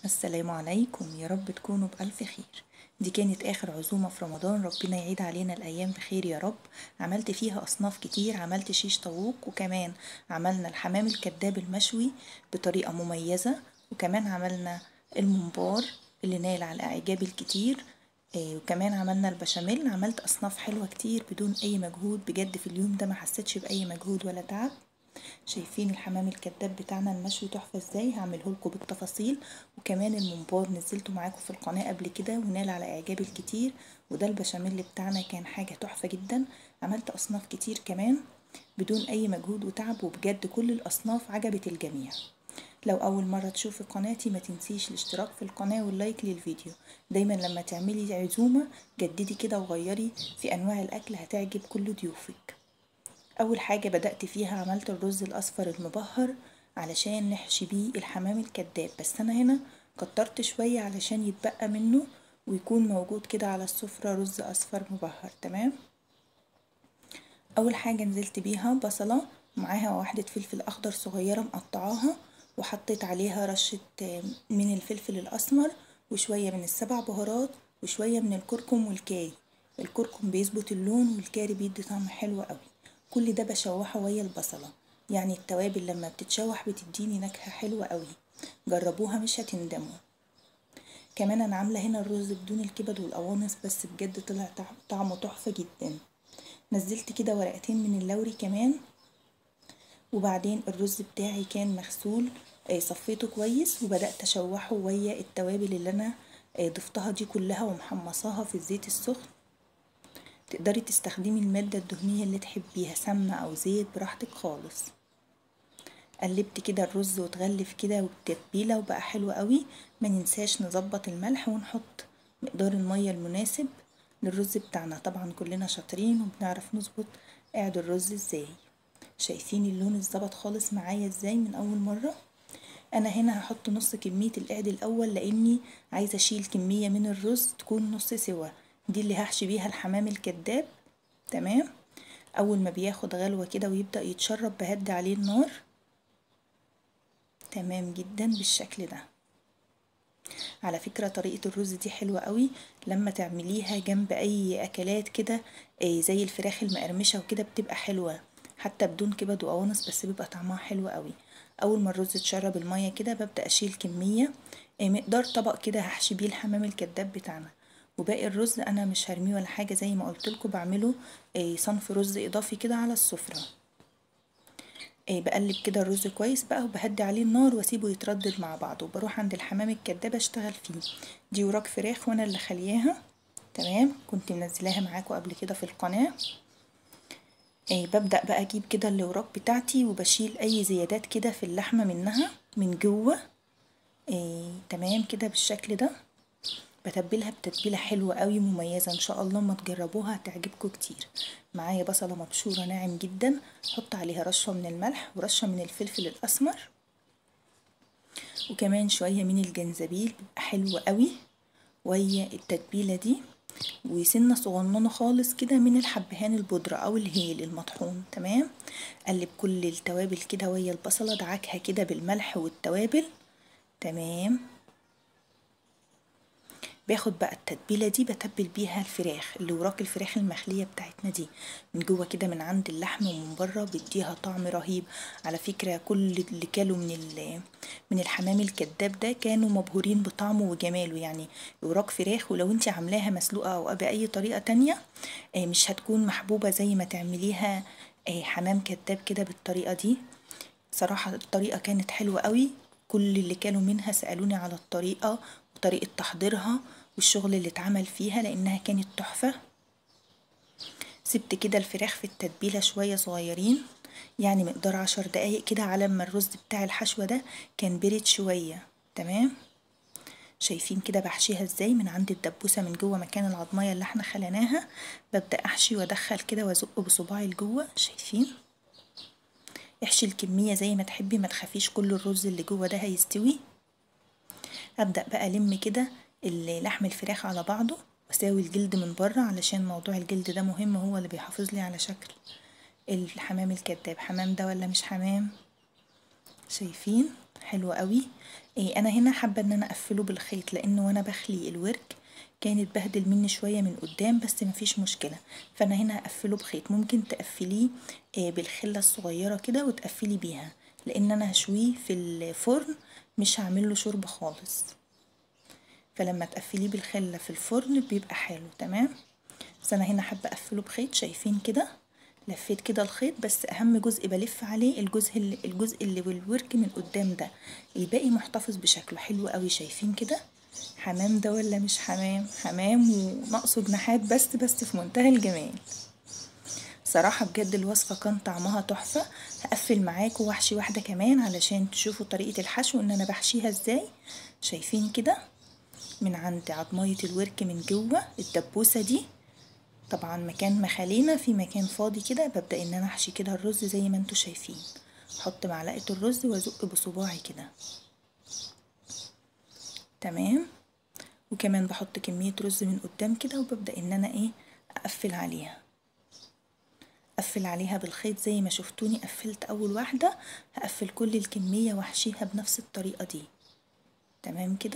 السلام عليكم يا رب تكونوا بألف خير دي كانت آخر عزومة في رمضان ربنا يعيد علينا الأيام بخير يا رب عملت فيها أصناف كتير عملت شيش طاووق وكمان عملنا الحمام الكداب المشوي بطريقة مميزة وكمان عملنا الممبار اللي نال على إعجاب الكتير آه، وكمان عملنا البشاميل عملت أصناف حلوة كتير بدون أي مجهود بجد في اليوم ده ما حسيتش بأي مجهود ولا تعب شايفين الحمام الكداب بتاعنا المشوي تحفة ازاي هعمله لكم بالتفاصيل وكمان الممبار نزلته معاكم في القناة قبل كده ونال على اعجاب الكتير وده البشاميل بتاعنا كان حاجة تحفة جدا عملت اصناف كتير كمان بدون اي مجهود وتعب وبجد كل الاصناف عجبت الجميع لو اول مرة تشوفي قناتي ما تنسيش الاشتراك في القناة واللايك للفيديو دايما لما تعملي عزومة جددي كده وغيري في انواع الاكل هتعجب كل ضيوفك اول حاجه بدات فيها عملت الرز الاصفر المبهر علشان نحشي بيه الحمام الكداب بس انا هنا كترت شويه علشان يتبقى منه ويكون موجود كده على السفره رز اصفر مبهر تمام اول حاجه نزلت بيها بصله معاها واحده فلفل اخضر صغيره مقطعاها وحطيت عليها رشه من الفلفل الاسمر وشويه من السبع بهارات وشويه من الكركم والكاري الكركم بيظبط اللون والكاري بيدي طعم حلو قوي كل ده بشوحه ويا البصله يعني التوابل لما بتتشوح بتديني نكهه حلوه قوي جربوها مش هتندموا كمان انا عامله هنا الرز بدون الكبد والقوانص بس بجد طلع طعمه تحفه جدا نزلت كده ورقتين من اللوري كمان وبعدين الرز بتاعي كان مغسول صفيته كويس وبدات اشوحه ويا التوابل اللي انا ضفتها دي كلها ومحمصاها في الزيت السخن تقدري تستخدمي المادة الدهنية اللي تحبيها سمنة أو زيت براحتك خالص قلبت كده الرز وتغلف كده والتتبيلة وبقى حلو قوي ما ننساش نظبط الملح ونحط مقدار المية المناسب للرز بتاعنا طبعا كلنا شاطرين وبنعرف نظبط قاعد الرز ازاي شايفين اللون اتظبط خالص معايا ازاي من اول مرة انا هنا هحط نص كمية القعد الاول لاني عايزة اشيل كمية من الرز تكون نص سوا دي اللي هحشي بيها الحمام الكداب تمام اول ما بياخد غلوة كده ويبدأ يتشرب بهدي عليه النار تمام جدا بالشكل ده على فكرة طريقة الرز دي حلوة قوي لما تعمليها جنب اي اكلات كده زي الفراخ المقرمشة وكده بتبقى حلوة حتى بدون كبد وقوانص بس بيبقى طعمها حلو قوي اول ما الرز اتشرب المية كده ببدأ اشيل كمية مقدار طبق كده هحشي بيه الحمام الكداب بتاعنا وباقي الرز انا مش هرميه ولا حاجه زي ما قلت لكم بعمله صنف رز اضافي كده على السفره بقلب كده الرز كويس بقى وبهدي عليه النار واسيبه يتردد مع بعض وبروح عند الحمام الكداب اشتغل فيه دي وراك فراخ وانا اللي خلياها تمام كنت منزلاها معاكم قبل كده في القناه ببدا بقى اجيب كده الوراك بتاعتي وبشيل اي زيادات كده في اللحمه منها من جوه تمام كده بالشكل ده بتبلها بتتبيله حلوه قوي مميزه ان شاء الله ما تجربوها هتعجبكم كتير معايا بصله مبشوره ناعم جدا حط عليها رشه من الملح ورشه من الفلفل الاسمر وكمان شويه من الجنزبيل بيبقى حلو قوي ويا التتبيله دي وسنه صغننه خالص كده من الحبهان البودره او الهيل المطحون تمام قلب كل التوابل كده ويا البصله دعكها كده بالملح والتوابل تمام باخد بقى التتبيله دي بتبل بيها الفراخ اللي وراك الفراخ المخليه بتاعتنا دي من جوه كده من عند اللحم ومن بره بيديها طعم رهيب على فكره كل اللي كانوا من من الحمام الكداب ده كانوا مبهورين بطعمه وجماله يعني وراك فراخ ولو انت عاملاها مسلوقه او باي طريقه تانية مش هتكون محبوبه زي ما تعمليها حمام كداب كده بالطريقه دي صراحه الطريقه كانت حلوه قوي كل اللي كانوا منها سالوني على الطريقه وطريقة تحضيرها والشغل اللي اتعمل فيها لانها كانت تحفة سبت كده الفراخ في التتبيلة شوية صغيرين يعني مقدار عشر دقايق كده على ما الرز بتاع الحشوة ده كان برد شوية تمام شايفين كده بحشيها ازاي من عند الدبوسة من جوه مكان العضمية اللي احنا خلناها ببدأ احشي وادخل كده وازق بصباعي لجوه شايفين احشي الكمية زي ما تحبي ما تخافيش كل الرز اللي جوه ده هيستوي ابدا بقى الم كده لحم الفراخ على بعضه واساوي الجلد من بره علشان موضوع الجلد ده مهم هو اللي بيحافظ لي على شكل الحمام الكداب حمام ده ولا مش حمام شايفين حلو قوي إيه انا هنا حابه ان انا اقفله بالخيط لان وانا بخلي الورك كانت بهدل مني شويه من قدام بس مفيش مشكله فانا هنا هقفله بخيط ممكن تقفليه إيه بالخله الصغيره كده وتقفلي بيها لان انا هشويه في الفرن مش هعمله شوربه خالص فلما تقفليه بالخله في الفرن بيبقى حلو تمام بس انا هنا حابه اقفله بخيط شايفين كده لفيت كده الخيط بس اهم جزء بلف عليه الجزء اللي الجزء اللي بالورك من قدام ده الباقي محتفظ بشكله حلو قوي شايفين كده حمام ده ولا مش حمام حمام وناقصه جناحات بس بس في منتهى الجمال صراحة بجد الوصفة كان طعمها تحفة هقفل معاكم واحشي واحدة كمان علشان تشوفوا طريقة الحشو ان انا بحشيها ازاي شايفين كده من عند عضمية الورك من جوه الدبوسة دي طبعا مكان مخالينا في مكان فاضي كده ببدأ ان انا احشي كده الرز زي ما انتوا شايفين احط معلقة الرز وازق بصباعي كده تمام وكمان بحط كمية رز من قدام كده وببدأ ان انا ايه اقفل عليها اقفل عليها بالخيط زي ما شفتوني قفلت اول واحدة هقفل كل الكمية واحشيها بنفس الطريقة دي تمام كده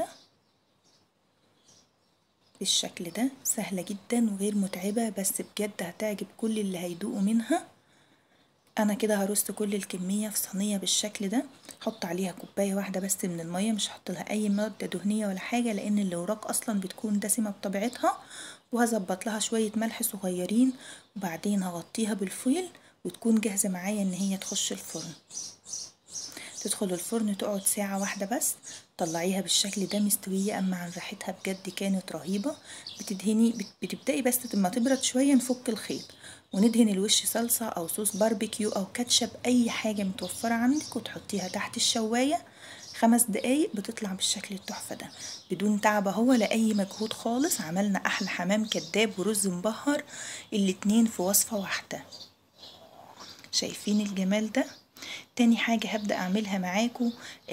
بالشكل ده سهلة جدا وغير متعبة بس بجد هتعجب كل اللي هيدوقوا منها انا كده هرص كل الكمية في صينية بالشكل ده حط عليها كوباية واحدة بس من المية مش هحط لها اي مادة دهنية ولا حاجة لان اللي وراك اصلا بتكون دسمة بطبيعتها وهظبط لها شوية ملح صغيرين وبعدين هغطيها بالفويل وتكون جاهزة معايا ان هي تخش الفرن تدخل الفرن تقعد ساعة واحدة بس طلعيها بالشكل ده مستوية أما عن ريحتها بجد كانت رهيبة بتدهني بتبدأي بس لما تبرد شوية نفك الخيط وندهن الوش صلصة أو صوص باربيكيو أو كاتشب أي حاجة متوفرة عندك وتحطيها تحت الشواية خمس دقايق بتطلع بالشكل التحفة ده بدون تعب اهو ولا أي مجهود خالص عملنا أحلى حمام كداب ورز مبهر الاتنين في وصفة واحدة شايفين الجمال ده تاني حاجة هبدأ أعملها معاكم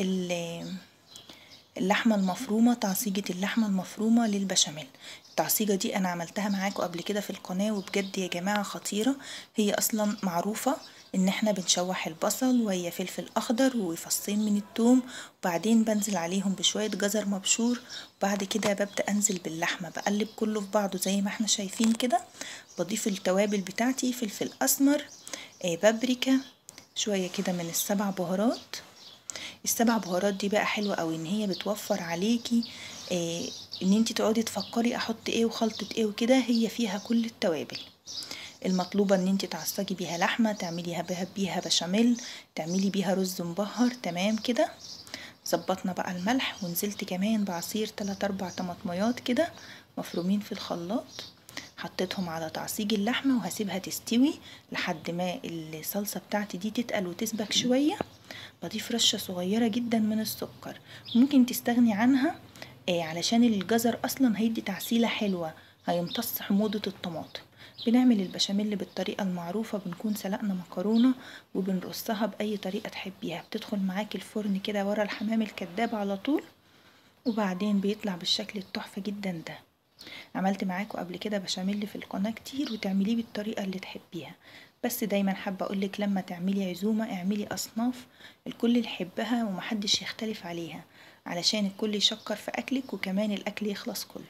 اللحمة المفرومة تعصيجة اللحمة المفرومة للبشاميل التعصيجة دي أنا عملتها معاكم قبل كده في القناة وبجد يا جماعة خطيرة هي أصلا معروفة إن احنا بنشوح البصل وهي فلفل أخضر وفصين من التوم وبعدين بنزل عليهم بشوية جزر مبشور وبعد كده ببدأ أنزل باللحمة بقلب كله في بعضه زي ما احنا شايفين كده بضيف التوابل بتاعتي فلفل أسمر بابريكا شوية كده من السبع بهارات السبع بهارات دي بقى حلوة قوي ان هي بتوفر عليكي إيه ان انت تقعدي تفكري احط ايه وخلطة ايه وكده هي فيها كل التوابل المطلوبة ان انت تعصجي بيها لحمة تعملي بيها بيها بشاميل تعملي بيها رز مبهر تمام كده ظبطنا بقى الملح ونزلت كمان بعصير تلات اربع طماطميات كده مفرومين في الخلاط حطيتهم على تعصيج اللحمة وهسيبها تستوي لحد ما الصلصة بتاعتي دي تتقل وتسبك شوية بضيف رشة صغيرة جدا من السكر ممكن تستغني عنها آه علشان الجزر اصلا هيدي تعسيلة حلوة هيمتص حموضة الطماطم بنعمل البشاميل بالطريقة المعروفة بنكون سلقنا مكرونة وبنرصها بأي طريقة تحبيها بتدخل معاكي الفرن كده ورا الحمام الكداب على طول وبعدين بيطلع بالشكل التحفة جدا ده عملت معاكم قبل كده بشاميل في القناة كتير وتعمليه بالطريقة اللي تحبيها بس دايما حابة اقولك لما تعملي عزومة اعملي اصناف الكل يحبها ومحدش يختلف عليها علشان الكل يشكر في اكلك وكمان الاكل يخلص كله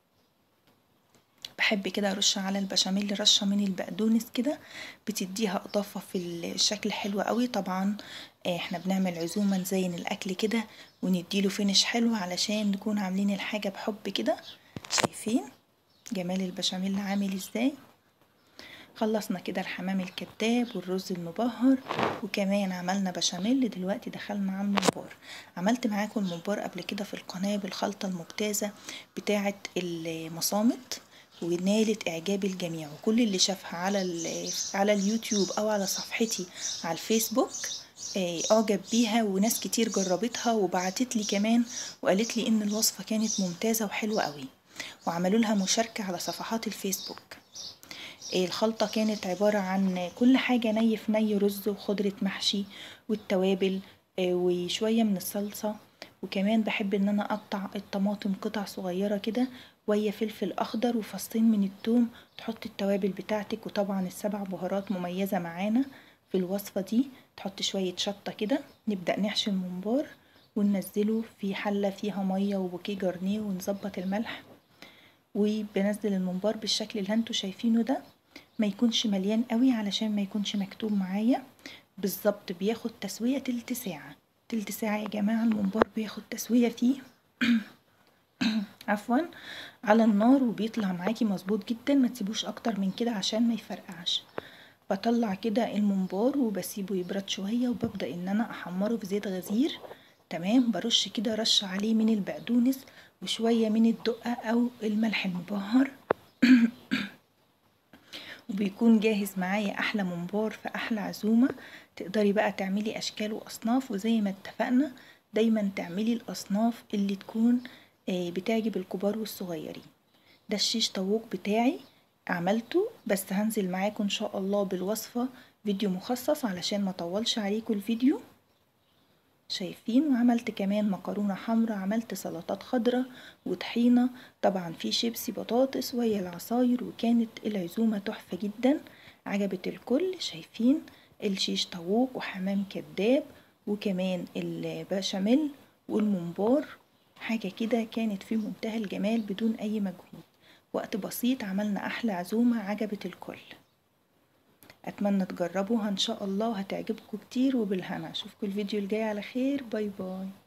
بحب كده ارش على البشاميل رشه من البقدونس كده بتديها اضافه في الشكل حلو قوي طبعا احنا بنعمل عزومه نزين الاكل كده ونديله فينش حلو علشان نكون عاملين الحاجه بحب كده شايفين جمال البشاميل عامل ازاي خلصنا كده الحمام الكداب والرز المبهر وكمان عملنا بشاميل دلوقتي دخلنا على الممبار عملت معاكم الممبار قبل كده في القناة بالخلطة الممتازة بتاعة المصامت ونالت اعجاب الجميع وكل اللي شافها على على اليوتيوب او على صفحتي على الفيسبوك اعجب بيها وناس كتير جربتها وبعتت لي كمان وقالت لي ان الوصفة كانت ممتازة وحلوة قوي وعملوا لها مشاركة على صفحات الفيسبوك الخلطة كانت عبارة عن كل حاجة ني في ني رز وخضرة محشي والتوابل وشوية من الصلصة وكمان بحب ان انا اقطع الطماطم قطع صغيرة كده ويا فلفل اخضر وفصين من التوم تحط التوابل بتاعتك وطبعا السبع بهارات مميزة معانا في الوصفة دي تحط شوية شطة كده نبدأ نحشي الممبار وننزله في حلة فيها مية وبوكيه جرنيه ونظبط الملح وبنزل الممبار بالشكل اللي انتوا شايفينه ده ما يكونش مليان قوي علشان ما يكونش مكتوب معايا بالظبط بياخد تسوية تلت ساعة تلت ساعة يا جماعة الممبار بياخد تسوية فيه عفوا على النار وبيطلع معاكي مظبوط جدا ما تسيبوش اكتر من كده عشان ما يفرقعش بطلع كده الممبار وبسيبه يبرد شوية وببدأ ان انا احمره في زيت غزير تمام برش كده رش عليه من البقدونس وشوية من الدقة او الملح المبهر وبيكون جاهز معايا احلى ممبار في احلى عزومة تقدري بقى تعملي اشكال واصناف وزي ما اتفقنا دايما تعملي الاصناف اللي تكون بتعجب الكبار والصغيرين ده الشيش طاووق بتاعي عملته بس هنزل معاكم ان شاء الله بالوصفة فيديو مخصص علشان ما اطولش عليكم الفيديو شايفين وعملت كمان مكرونة حمرا عملت سلطات خضرة وطحينة طبعا في شيبسي بطاطس وهي العصاير وكانت العزومة تحفة جدا عجبت الكل شايفين الشيش طاووق وحمام كداب وكمان البشاميل والممبار حاجة كده كانت في منتهى الجمال بدون أي مجهود وقت بسيط عملنا أحلى عزومة عجبت الكل أتمنى تجربوها إن شاء الله هتعجبكم كتير وبالهنا أشوفكم الفيديو الجاي على خير باي باي